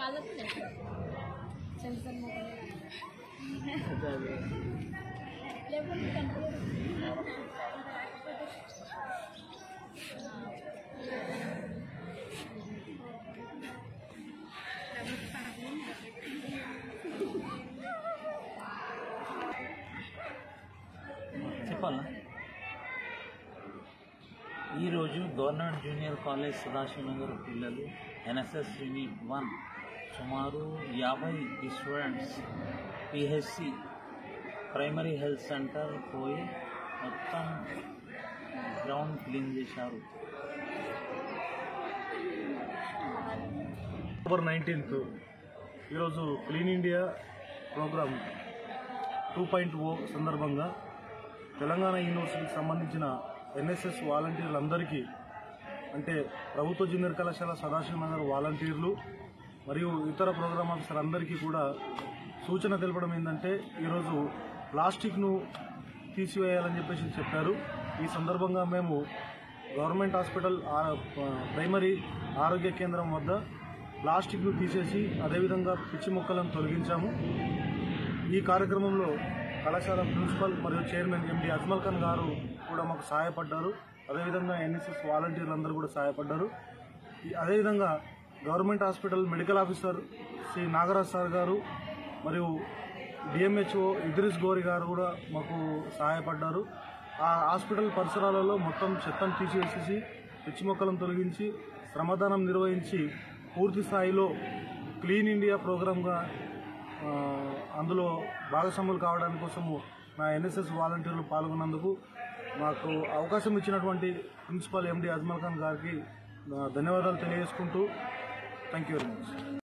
వాళ్ళకి సెన్సర్ లేకపోతే కంట్రోల్ చెప్పాలా ఈరోజు గవర్నమెంట్ జూనియర్ కాలేజ్ సదాశివనగర్ పిల్లలు ఎన్ఎస్ఎస్ యూనిట్ వన్ సుమారు యాభై students PHC primary health centre పోయి మొత్తం గ్రౌండ్ క్లీన్ చేశారు అక్టోబర్ నైన్టీన్త్ ఈరోజు clean India programme two point O సందర్భంగా తెలంగాణ యూనివర్సిటీకి సంబంధించిన ఎన్ఎస్ఎస్ వాలంటీర్లందరికీ అంటే ప్రభుత్వ జూనియర్ కళాశాల సదాశివ నగర్ వాలంటీర్లు మరియు ఇతర ప్రోగ్రామ్ ఆఫీసర్ అందరికీ కూడా సూచన తెలపడం ఏంటంటే ఈరోజు ప్లాస్టిక్ను తీసివేయాలని చెప్పేసి చెప్పారు ఈ సందర్భంగా మేము గవర్నమెంట్ హాస్పిటల్ ఆ- ప్రైమరీ ఆరోగ్య కేంద్రం వద్ద ప్లాస్టిక్ను తీసేసి అదేవిధంగా పిచ్చి మొక్కలను తొలగించాము ఈ కార్యక్రమంలో కళాశాల ప్రిన్సిపల్ మరియు చైర్మన్ ఎండి అజ్మల్ ఖాన్ గారు కూడా మాకు సహాయపడ్డారు అదేవిధంగా ఎన్ఎస్ఎస్ వాలంటీర్లు అందరూ కూడా సహాయపడ్డారు ఈ- అదేవిధంగా government hospital medical officer Shri Nagaraj sir గారు మరియు డిఎంహెచ్ఓ ఇద్రిస్ గోరి గారు కూడా మాకు సహాయపడ్డారు ఆ హాస్పిటల్ పరిసరాలలో మొత్తం చెత్తను తీసివేసేసి పిచ్చి మొక్కలను తొలగించి శ్రమదానం నిర్వహించి పూర్తి స్థాయిలో క్లీన్ ఇండియా ప్రోగ్రాంగా ఆ, అందులో భాగస్వాములు కావడానికి కోసము నా ఎన్ఎస్ఎస్ వాలంటీర్లు పాల్గొన్నందుకు మాకు అవకాశం ఇచ్చినటువంటి ప్రిన్సిపల్ ఎండి అజ్మల్ ఖాన్ గారికి ఆ, ధన్యవాదాలు తెలియజేసుకుంటూ థ్యాంక్ యూ వెరీ మచ్